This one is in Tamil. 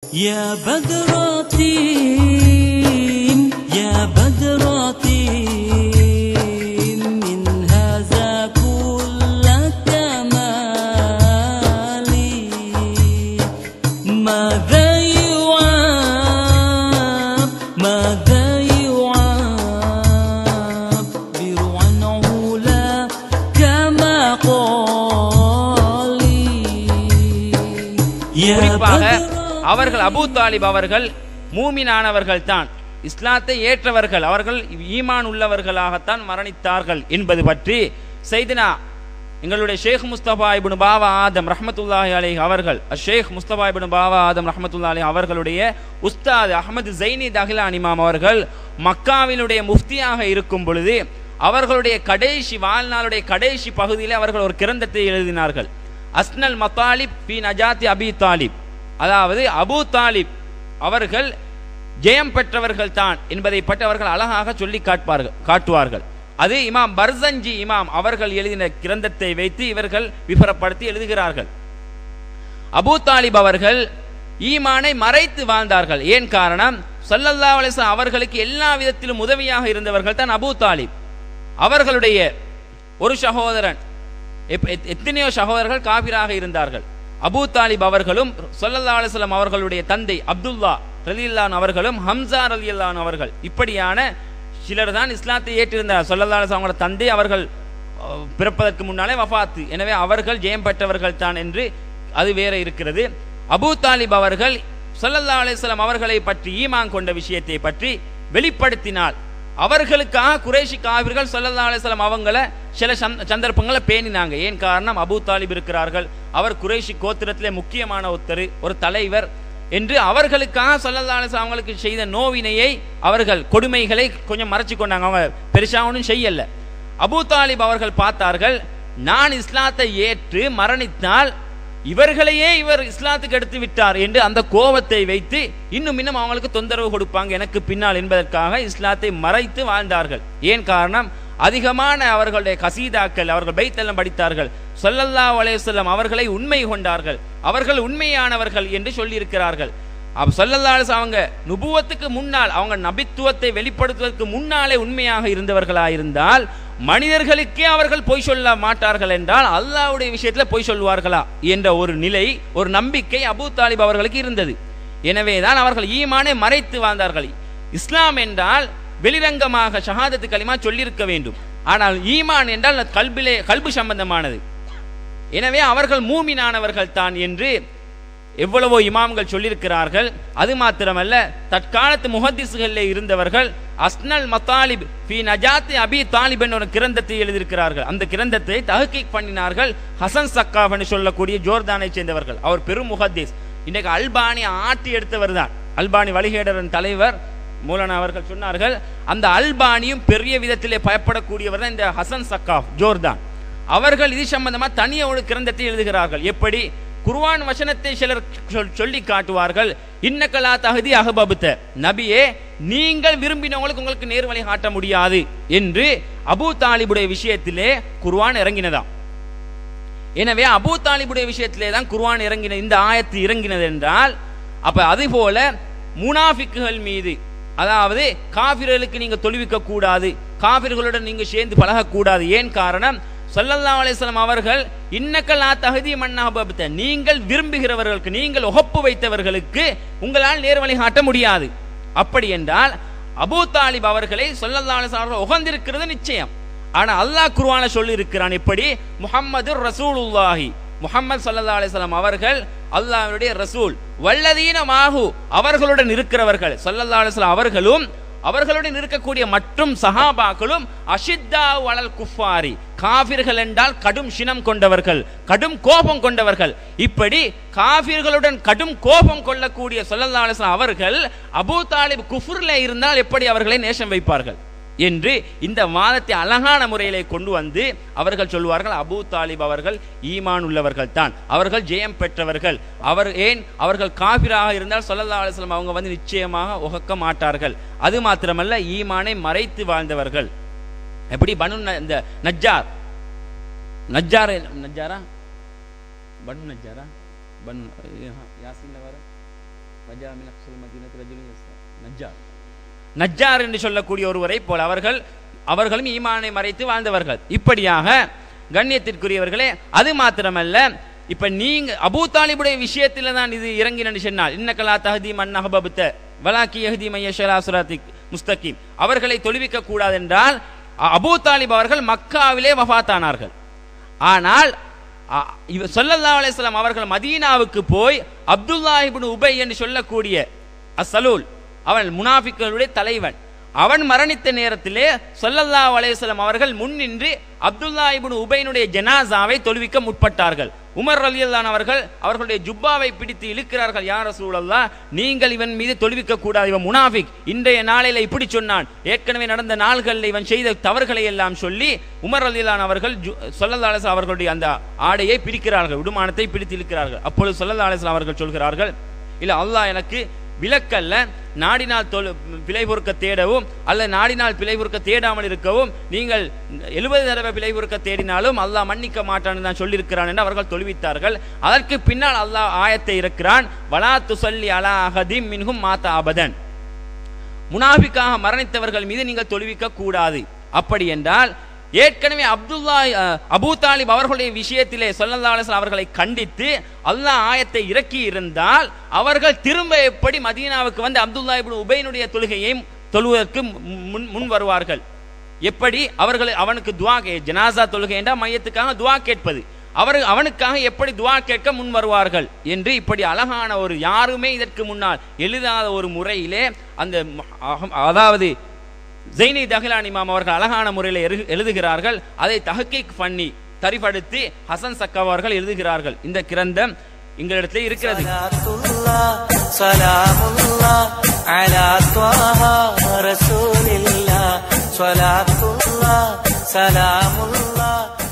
يا بدراتي يا بدراتي من هذا كل كمالي ماذا يعاب ماذا يعاب برعا علا كما قالي يا குறிப்பாக بدراتي அவர்கள் அபூ தாலிப் அவர்கள் மூமினானவர்கள் தான் இஸ்லாத்தை ஏற்றவர்கள் அவர்கள் ஈமான் உள்ளவர்களாகத்தான் மரணித்தார்கள் என்பது பற்றி செய்தினா எங்களுடைய ஷேக் முஸ்தபா இப்னு பாவா ஆதம் ரஹ்மத்துல்லாஹி அலைஹி அவர்கள் ஷேக் முஸ்தபா இப்னு பாவா ஆதம் ரஹ்மத்துல்லாஹி அலைஹி அவர்களுடைய உஸ்தாத் அஹமது ஜைனி தஹிலான் இமாம் அவர்கள் மக்காவினுடைய முஃப்தியாக இருக்கும் பொழுது அவர்களுடைய கடைசி வாழ்நாளுடைய கடைசி பகுதியில் அவர்கள் ஒரு கிரந்தத்தை எழுதினார்கள் அஸ்னல் மத்தாலிப் பி நஜாத்தி அபி தாலிப் அதாவது அபூ தாலிப் அவர்கள் ஜெயம் பெற்றவர்கள் தான் என்பதை பற்றி அவர்கள் அழகாக சொல்லி காட்பார்கள் காட்டுவார்கள் அது இமாம் பர்சஞ்சி இமாம் அவர்கள் எழுதின கிரந்தத்தை வைத்து இவர்கள் விவரப்படுத்தி எழுதுகிறார்கள் அபூ தாலிப் அவர்கள் ஈமானை மறைத்து வாழ்ந்தார்கள் ஏன் காரணம் ஸல்லல்லாஹு அலைஹி வஸல்லம் அவர்களுக்கு எல்லா விதத்திலும் உதவியாக இருந்தவர்கள் தான் அபூ தாலிப் அவர்களுடைய ஒரு சகோதரன் எப்- எத்- எத்தனையோ சகோதரர்கள் காபிராக இருந்தார்கள் அபூ தாலிப் அவர்களும் ஸல்லல்லாஹு அலைஹி வஸல்லம் அவர்களுடைய தந்தை அப்துல்லா ரலியல்லான் அவர்களும் ஹம்சா ரலியல்லான் அவர்கள் இப்படியான சிலர் தான் இஸ்லாத்தை ஏற்றிருந்தார் ஸல்லல்லாஹு அலைஹி வஸல்லம் அவங்களோட தந்தை அவர்கள் அஹ், பிறப்பதற்கு முன்னாலே வஃபாத்து எனவே அவர்கள் ஜெயம் பெற்றவர்கள் தான் என்று அது வேற இருக்கிறது அபூ தாலிப் அவர்கள் ஸல்லல்லாஹு அலைஹி வஸல்லம் அவர்களை பற்றி ஈமான் கொண்ட விஷயத்தை பற்றி வெளிப்படுத்தினால் அவர்களுக்காக குறைஷி காவிர்கள் ஸல்லல்லாஹு அலைஹி வஸல்லம் அவங்கள சில சந்த- சந்தர்ப்பங்களை பேணினாங்க ஏன் காரணம் அபூ தாலிப் இருக்கிறார்கள் அவர் குறைஷி கோத்திரத்திலே முக்கியமான ஒருத்தர் ஒரு தலைவர் என்று அவர்களுக்காக ஸல்லல்லாஹு அலைஹி வஸல்லம் அவங்களுக்கு செய்த நோவினையை அவர்கள் கொடுமைகளை கொஞ்சம் மறைச்சு கொண்டாங்க அவங்க பெருசா ஒன்றும் செய்யல அபூ தாலிப் அவர்கள் பார்த்தார்கள் நான் இஸ்லாத்தை ஏற்று மரணித்தால் இவர்களையே இவர் இஸ்லாத்துக்கு எடுத்து விட்டார் என்று அந்த கோபத்தை வைத்து இன்னும் இன்னும் அவங்களுக்கு தொந்தரவு கொடுப்பாங்க எனக்கு பின்னால் என்பதற்காக இஸ்லாத்தை மறைத்து வாழ்ந்தார்கள் ஏன் காரணம் அதிகமான அவர்களுடைய கசீதாக்கள் அவர்கள் பைத்தெல்லாம் படித்தார்கள் ஸல்லல்லாஹு அலைஹி வஸல்லம் அவர்களை உண்மை கொண்டார்கள் அவர்கள் உண்மையானவர்கள் என்று சொல்லியிருக்கிறார்கள் அப்ப ஸல்லல்லாஹு அலைஹி வஸல்லம் அவங்க நுபுவத்துக்கு முன்னால் அவங்க நபித்துவத்தை வெளிப்படுத்துவதற்கு முன்னாலே உண்மையாக இருந்தவர்களாயிருந்தால் மனிதர்களுக்கே அவர்கள் பொய் சொல்ல மாட்டார்கள் என்றால் அல்லாஹ்வுடைய விஷயத்தில் பொய் சொல்வார்களா என்ற ஒரு நிலை ஒரு நம்பிக்கை அபூ தாலிப் அவர்களுக்கு இருந்தது எனவே தான் அவர்கள் ஈமானை மறைத்து வாழ்ந்தார்கள் இஸ்லாம் என்றால் வெளிரங்கமாக ஷஹாதத்து கலிமா சொல்லியிருக்க வேண்டும் ஆனால் ஈமான் என்றால் அது கல்பிலே கல்பு சம்பந்தமானது எனவே அவர்கள் மூமினானவர்கள் தான் என்று எவ்வளவோ இமாம்கள் சொல்லியிருக்கிறார்கள் அது மாத்திரமல்ல தற்காலத்து முஹத்திஸ்களில் இருந்தவர்கள் அஸ்னல் மத்தாலிப் ஃபி நஜாத்தி அபி தாலிப் என்ற ஒரு கிரந்தத்தை எழுதியிருக்கிறார்கள் அந்த கிரந்தத்தை தஹ்கீக் பண்ணினார்கள் ஹசன் சக்காஃப் என்று சொல்லக்கூடிய ஜோர்தானை சேர்ந்தவர்கள் அவர் பெரும் முஹத்திஸ் இன்றைக்கு அல்பானி ஆட்டி எடுத்தவர் தான் அல்பானி வழிகேடரின் தலைவர் மூலனா அவர்கள் சொன்னார்கள் அந்த அல்பானியும் பெரிய விதத்திலே பயப்படக்கூடியவர் தான் இந்த ஹசன் சக்காஃப் ஜோர்தான் அவர்கள் இது சம்பந்தமா தனிய ஒரு கிரந்தத்தை எழுதுகிறார்கள் எப்படி குர்ஆன் வசனத்தை சிலர் சொல்- சொல்லி காட்டுவார்கள் இன்னக்கலா தகுதி அகபபுத்த நபியே நீங்கள் விரும்பினவங்களுக்கு உங்களுக்கு நேர்வழி காட்ட முடியாது என்று அபூ தாலிபுடைய விஷயத்திலே குர்ஆன் இறங்கினதாம் எனவே அபூ தாலிபுடைய விஷயத்திலே தான் குர்ஆன் இறங்கின இந்த ஆயத்து இறங்கினது என்றால் அப்ப அது போல முனாஃபிக்குகள் மீது அதாவது காபிர்களுக்கு நீங்க தொழுவிக்க கூடாது காபிர்களுடன் நீங்க சேர்ந்து பழகக்கூடாது ஏன் காரணம் ஸல்லல்லாஹு அலைஹி வஸல்லம் அவர்கள் இன்னக்கலா தகுதி மன்னாபத்த நீங்கள் விரும்புகிறவர்களுக்கு நீங்கள் ஒப்பு வைத்தவர்களுக்கு உங்களால் நேர்வழி காட்ட முடியாது அப்படி என்றால் அபூ தாலிப் அவர்களை ஸல்லல்லாஹு அலைஹி வஸல்லம் அவர்கள் உகந்திருக்கிறது நிச்சயம் ஆனா அல்லாஹ் குர்ஆன சொல்லி இருக்கிறான் எப்படி முஹம்மது ரசூலுல்லாஹி முஹம்மது ஸல்லல்லாஹு அலைஹி வஸல்லம் அவர்கள் அல்லாஹ்வுடைய ரசூல் வல்லதீன மாஹு அவர்களுடன் இருக்கிறவர்கள் ஸல்லல்லாஹு அலைஹி வஸல்லம் அவர்களும் அவர்களுடன் இருக்கக்கூடிய மற்றும் சஹாபாக்களும் அஷித்தா வளல் குஃபாரி காபிர்கள் என்றால் கடும் சினம் கொண்டவர்கள் கடும் கோபம் கொண்டவர்கள் இப்படி காபிர்களுடன் கடும் கோபம் கொள்ளக்கூடிய ஸல்லல்லாஹு அலைஹி வஸல்லம் அவர்கள் அபூ தாலிப் குஃப்ர்ல இருந்தால் எப்படி அவர்களை நேசம் வைப்பார்கள் என்று இந்த வாதத்தை அழகான முறையிலே கொண்டு வந்து அவர்கள் சொல்வார்கள் அபூ தாலிப் அவர்கள் ஈமான் உள்ளவர்கள் தான் அவர்கள் ஜெயம் பெற்றவர்கள் அவர் ஏன் அவர்கள் காபிராக இருந்தால் ஸல்லல்லாஹு அலைஹி வஸல்லம் அவங்க வந்து நிச்சயமாக உகக்க மாட்டார்கள் அது மாத்திரமல்ல ஈமானை மறைத்து வாழ்ந்தவர்கள் எப்படி பனு ந- இந்த நஜ்ஜார் நஜ்ஜார் நஜ்ஜாரா பனு நஜ்ஜாரா பனு யாசின்ல வர நஜ்ஜார் நஜ்ஜார் என்று சொல்லக்கூடிய ஒருவரை போல அவர்கள் அவர்களும் ஈமானை மறைத்து வாழ்ந்தவர்கள் இப்படியாக கண்ணியத்திற்குரியவர்களே அது மாத்திரமல்ல இப்ப நீங்க அபூ தாலிபுடைய விஷயத்துல தான் இது இறங்கினு சொன்னால் இன்னக்கலா தஹதி மன் அஹபபுத்த வலாக்கி யஹதி மையஷலா சுராத்திக் முஸ்தகீம் அவர்களை தொழுவிக்க கூடாது என்றால் அ- அபூ தாலிப் அவர்கள் மக்காவிலே வஃபாத்தானார்கள் ஆனால் அ- இவ ஸல்லல்லாஹு அலைஹி வஸல்லம் அவர்கள் மதீனாவுக்கு போய் அப்துல்லா இப்னு உபை என்று சொல்லக்கூடிய அஸ்ஸலூல் அவன் முனாஃபிக்களுடைய தலைவன் அவன் மரணித்த நேரத்திலே ஸல்லல்லாஹு அலைஹி வஸல்லம் அவர்கள் முன்னின்று அப்துல்லா இப்னு உபைனுடைய ஜனாசாவை தொழுவிக்க முற்பட்டார்கள் உமர் ரலியல்லான் அவர்கள் அவர்களுடைய ஜுப்பாவை பிடித்து இழுக்கிறார்கள் யார் ரசூலல்லாஹ் நீங்கள் இவன் மீது தொழுவிக்க கூடாது இவன் முனாஃபிக் இன்றைய நாளில இப்படி சொன்னான் ஏற்கனவே நடந்த நாள்களில் இவன் செய்த தவறுகளை எல்லாம் சொல்லி உமர் ரலியல்லான் அவர்கள் ஜு- ஸல்லல்லாஹு அலைஹி வஸல்லம் அவர்களுடைய அந்த ஆடையை பிடிக்கிறார்கள் விடுமானத்தை பிடித்து இழுக்கிறார்கள் அப்பொழுது ஸல்லல்லாஹு அலைஹி வஸல்லம் அவர்கள் சொல்கிறார்கள் இல்ல அல்லாஹ் எனக்கு விலக்கல்ல நாடினால் தொழு பிழை பொறுக்க தேடவும் அல்ல நாடினால் பிழை பொறுக்க தேடாமல் இருக்கவும் நீங்கள் எழுபது தடவை பிழை பொறுக்க தேடினாலும் அல்லாஹ் மன்னிக்க மாட்டான்னு தான் சொல்லியிருக்கிறான் என்று அவர்கள் தொழுவித்தார்கள் அதற்கு பின்னால் அல்லாஹ் ஆயத்தை இருக்கிறான் வலா துசல்லி அலா அஹதிம் மின்ஹும் மாதா அபதன் முனாஃபிக்காக மரணித்தவர்கள் மீது நீங்கள் தொழுவிக்க கூடாது அப்படி என்றால் ஏற்கனவே அப்துல்லா அஹ், அபூ தாலிப் அவர்களுடைய விஷயத்திலே ஸல்லல்லாஹு அலைஹி வஸல்லம் அவர்களை கண்டித்து அல்லாஹ் ஆயத்தை இறக்கி இருந்தால் அவர்கள் திரும்ப எப்படி மதீனாவுக்கு வந்து அப்துல்லா இப்னு உபைனுடைய தொழுகையை தொழுவதற்கு முன் முன் வருவார்கள் எப்படி அவர்கள் அவனுக்கு துவா கே ஜனாசா தொழுகை என்றால் மையத்துக்காக துவா கேட்பது அவர் அவனுக்காக எப்படி துவா கேட்க முன் வருவார்கள் என்று இப்படி அழகான ஒரு யாருமே இதற்கு முன்னால் எழுதாத ஒரு முறையிலே அந்த ம- அகம்- அதாவது ஜெய்னி தஹிலான் இமாம் அவர்கள் அழகான முறையில் எழு- எழுதுகிறார்கள் அதை தஹக்கீக் பண்ணி தரிபடுத்தி ஹசன் சக்கா அவர்கள் எழுதுகிறார்கள் இந்த கிரந்தம் எங்களிடத்தில் இருக்கிறது صلاة الله سلام الله على طه رسول الله صلاة الله سلام الله